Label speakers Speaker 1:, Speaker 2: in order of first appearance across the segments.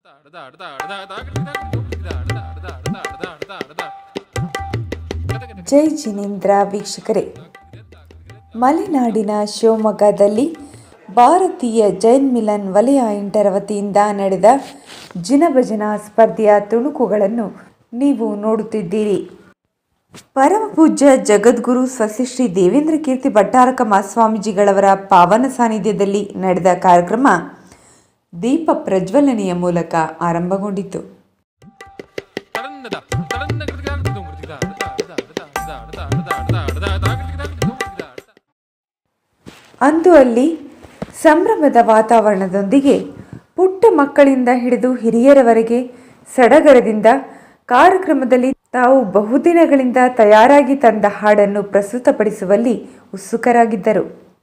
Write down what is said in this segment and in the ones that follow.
Speaker 1: ಜೈ ಜಿನೇಂದ್ರ ವೀಕ್ಷಕರೇ ಮಲೆನಾಡಿನ ಶಿವಮೊಗ್ಗದಲ್ಲಿ ಭಾರತೀಯ ಜೈನ್ ಮಿಲನ್ ವಲಯ ಎಂಟರ ವತಿಯಿಂದ ನಡೆದ ಜಿನಭಜನಾ ಸ್ಪರ್ಧೆಯ ತುಣುಕುಗಳನ್ನು ನೀವು ನೋಡುತ್ತಿದ್ದೀರಿ ಪರಮಪೂಜ್ಯ ಜಗದ್ಗುರು ಸ್ವಸ್ತಿಶ್ರೀ ದೇವೇಂದ್ರ ಕೀರ್ತಿ ಭಟ್ಟಾರಕ ಮಹಾಸ್ವಾಮೀಜಿಗಳವರ ಪಾವನ ಸಾನ್ನಿಧ್ಯದಲ್ಲಿ ನಡೆದ ಕಾರ್ಯಕ್ರಮ ದೀಪ ಪ್ರಜ್ವಲನೆಯ ಮೂಲಕ ಆರಂಭಗೊಂಡಿತು ಅಂದು ಅಲ್ಲಿ ಸಂಭ್ರಮದ ವಾತಾವರಣದೊಂದಿಗೆ ಪುಟ್ಟ ಮಕ್ಕಳಿಂದ ಹಿಡಿದು ಹಿರಿಯರವರೆಗೆ ಸಡಗರದಿಂದ ಕಾರ್ಯಕ್ರಮದಲ್ಲಿ ತಾವು ಬಹುದಿನಗಳಿಂದ ತಯಾರಾಗಿ ತಂದ ಹಾಡನ್ನು ಪ್ರಸ್ತುತಪಡಿಸುವಲ್ಲಿ ಉತ್ಸುಕರಾಗಿದ್ದರು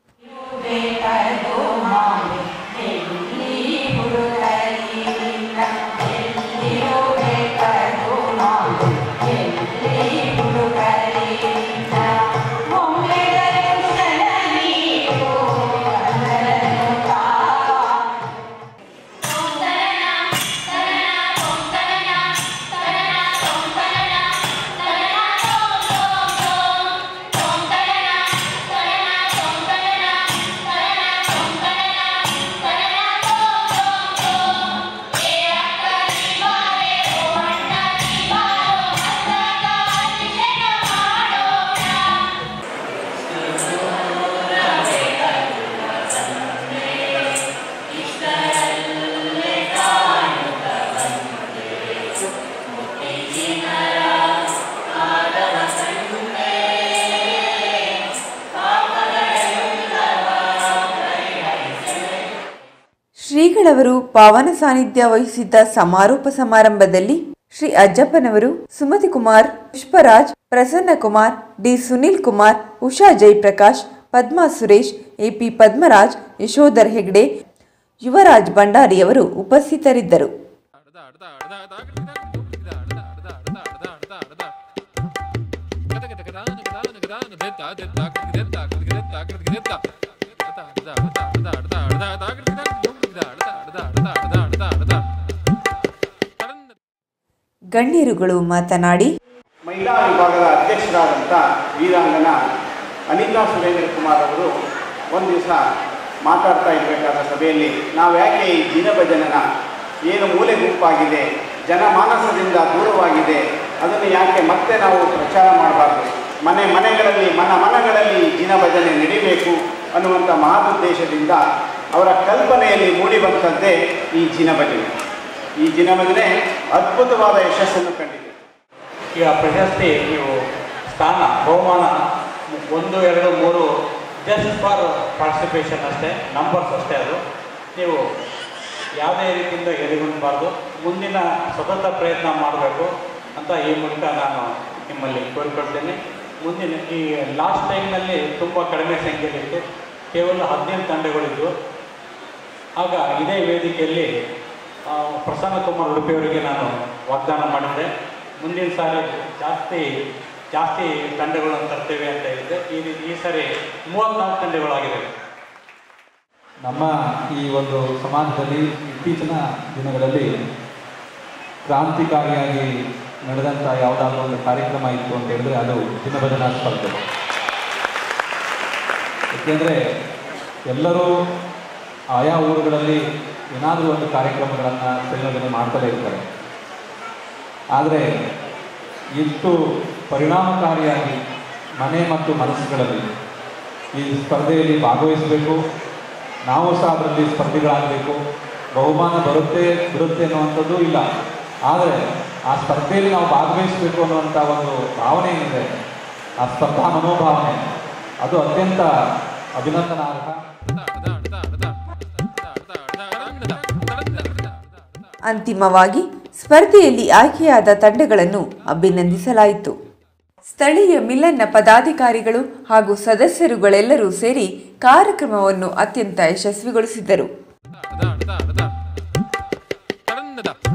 Speaker 1: ಶ್ರೀಗಳವರು ಪಾವನ ಸಾನ್ನಿಧ್ಯ ವಹಿಸಿದ್ದ ಸಮಾರೋಪ ಸಮಾರಂಭದಲ್ಲಿ ಶ್ರೀ ಅಜ್ಜಪ್ಪನವರು ಸುಮತಿ ಕುಮಾರ್ ಪುಷ್ಪರಾಜ್ ಪ್ರಸನ್ನ ಕುಮಾರ್ ಡಿ ಸುನಿಲ್ ಕುಮಾರ್ ಉಷಾ ಜಯಪ್ರಕಾಶ್ ಪದ್ಮಾ ಸುರೇಶ್ ಎಪಿ ಪದ್ಮರಾಜ್ ಯಶೋಧರ್ ಹೆಗ್ಡೆ ಯುವರಾಜ್ ಭಂಡಾರಿಯವರು ಉಪಸ್ಥಿತರಿದ್ದರು ಗಣ್ಯರುಗಳು ಮಾತನಾಡಿ
Speaker 2: ಮಹಿಳಾ ವಿಭಾಗದ ಅಧ್ಯಕ್ಷರಾದಂಥ ವೀರಾಂಗನ ಅನಿತಾ ಸುರೇಂದ್ರ ಕುಮಾರ್ ಅವರು ಒಂದು ದಿವಸ ಮಾತಾಡ್ತಾ ಇರಬೇಕಾದ ಸಭೆಯಲ್ಲಿ ನಾವು ಯಾಕೆ ಈ ದಿನಭಜನನ ಏನು ಮೂಲೆ ಗುಂಪಾಗಿದೆ ಜನಮಾನಸದಿಂದ ದೂರವಾಗಿದೆ ಅದನ್ನು ಯಾಕೆ ಮತ್ತೆ ನಾವು ಪ್ರಚಾರ ಮಾಡಬಾರ್ದು ಮನೆ ಮನೆಗಳಲ್ಲಿ ಮನ ಮನಗಳಲ್ಲಿ ದಿನಭಜನೆ ನಡಿಬೇಕು ಅನ್ನುವಂಥ ಮಹದುದ್ದೇಶದಿಂದ ಅವರ ಕಲ್ಪನೆಯಲ್ಲಿ ಮೂಡಿಬಂತದ್ದೇ ಈ ದಿನಭಜನೆ ಈ ದಿನಭಜನೆ ಅದ್ಭುತವಾದ ಯಶಸ್ಸನ್ನು ಕಂಡಿದೆ
Speaker 3: ಈಗ ಪ್ರಶಸ್ತಿ ನೀವು ಸ್ಥಾನ ಬಹುಮಾನ ಒಂದು ಎರಡು ಮೂರು ಜಸ್ಟ್ ಫಾರ್ ಪಾರ್ಟಿಸಿಪೇಷನ್ ಅಷ್ಟೇ ನಂಬರ್ಸ್ ಅಷ್ಟೇ ಅದು ನೀವು ಯಾವುದೇ ರೀತಿಯಿಂದ ಎದೆಗುಂದಬಾರ್ದು ಮುಂದಿನ ಸತತ ಪ್ರಯತ್ನ ಮಾಡಬೇಕು ಅಂತ ಈ ಮೂಲಕ ನಾನು ನಿಮ್ಮಲ್ಲಿ ಕೋರಿಕೊಳ್ತೇನೆ ಮುಂದಿನ ಈ ಲಾಸ್ಟ್ ಟೈಮ್ನಲ್ಲಿ ತುಂಬ ಕಡಿಮೆ ಸಂಖ್ಯೆಯಲ್ಲಿತ್ತು ಕೇವಲ ಹದಿನೈದು ತಂಡಗಳಿದ್ವು ಆಗ ಇದೇ ವೇದಿಕೆಯಲ್ಲಿ ಆ, ಪ್ರಸನ್ನ ಕುಮಾರ್ ಉಡುಪಿಯವರಿಗೆ ನಾನು ವಾಗ್ದಾನ ಮಾಡಿದ್ದೆ ಮುಂದಿನ ಸಾರಿ ಜಾಸ್ತಿ ಜಾಸ್ತಿ ತಂಡಗಳನ್ನು ತರ್ತೇವೆ ಅಂತ ಹೇಳಿದ್ದೆ ಈ ರೀತಿ ಈ ಸಾರಿ ಮೂವತ್ನಾಲ್ಕು ತಂಡಗಳಾಗಿದೆ
Speaker 4: ನಮ್ಮ ಈ ಒಂದು ಸಮಾಜದಲ್ಲಿ ಇತ್ತೀಚಿನ ದಿನಗಳಲ್ಲಿ ಕ್ರಾಂತಿಕಾರಿಯಾಗಿ ನಡೆದಂಥ ಯಾವುದಾದ್ರೂ ಒಂದು ಕಾರ್ಯಕ್ರಮ ಇತ್ತು ಅಂತ ಹೇಳಿದ್ರೆ ಅದು ದಿನಭಜನಾ ಸ್ಪರ್ಧೆ ಏಕೆಂದರೆ ಎಲ್ಲರೂ ಆಯಾ ಊರುಗಳಲ್ಲಿ ಏನಾದರೂ ಒಂದು ಕಾರ್ಯಕ್ರಮಗಳನ್ನು ಸಂಯೋಜನೆ ಮಾಡ್ತಲೇ ಇರ್ತಾರೆ ಆದರೆ ಇಷ್ಟು ಪರಿಣಾಮಕಾರಿಯಾಗಿ ಮನೆ ಮತ್ತು ಮನಸ್ಸುಗಳಲ್ಲಿ ಈ ಸ್ಪರ್ಧೆಯಲ್ಲಿ ಭಾಗವಹಿಸಬೇಕು ನಾವು ಸಹ ಅದರಲ್ಲಿ ಸ್ಪರ್ಧಿಗಳಾಗಬೇಕು ಬಹುಮಾನ ಬರುತ್ತೆ ಬಿಡುತ್ತೆ ಅನ್ನುವಂಥದ್ದು ಇಲ್ಲ ಆದರೆ ಆ ಸ್ಪರ್ಧೆಯಲ್ಲಿ ನಾವು ಭಾಗವಹಿಸಬೇಕು ಅನ್ನುವಂಥ ಒಂದು ಭಾವನೆ ಏನಿದೆ ಆ ಸ್ಪರ್ಧಾ ಮನೋಭಾವನೆ ಅದು ಅತ್ಯಂತ ಅಭಿನಂದನಾರ್ಹ
Speaker 1: ಅಂತಿಮವಾಗಿ ಸ್ಪರ್ಧೆಯಲ್ಲಿ ಆಯ್ಕೆಯಾದ ತಂಡಗಳನ್ನು ಅಭಿನಂದಿಸಲಾಯಿತು ಸ್ಥಳೀಯ ಮಿಲನ್ನ ಪದಾಧಿಕಾರಿಗಳು ಹಾಗೂ ಸದಸ್ಯರುಗಳೆಲ್ಲರೂ ಸೇರಿ ಕಾರ್ಯಕ್ರಮವನ್ನು ಅತ್ಯಂತ ಯಶಸ್ವಿಗೊಳಿಸಿದರು
Speaker 5: da da da da da da da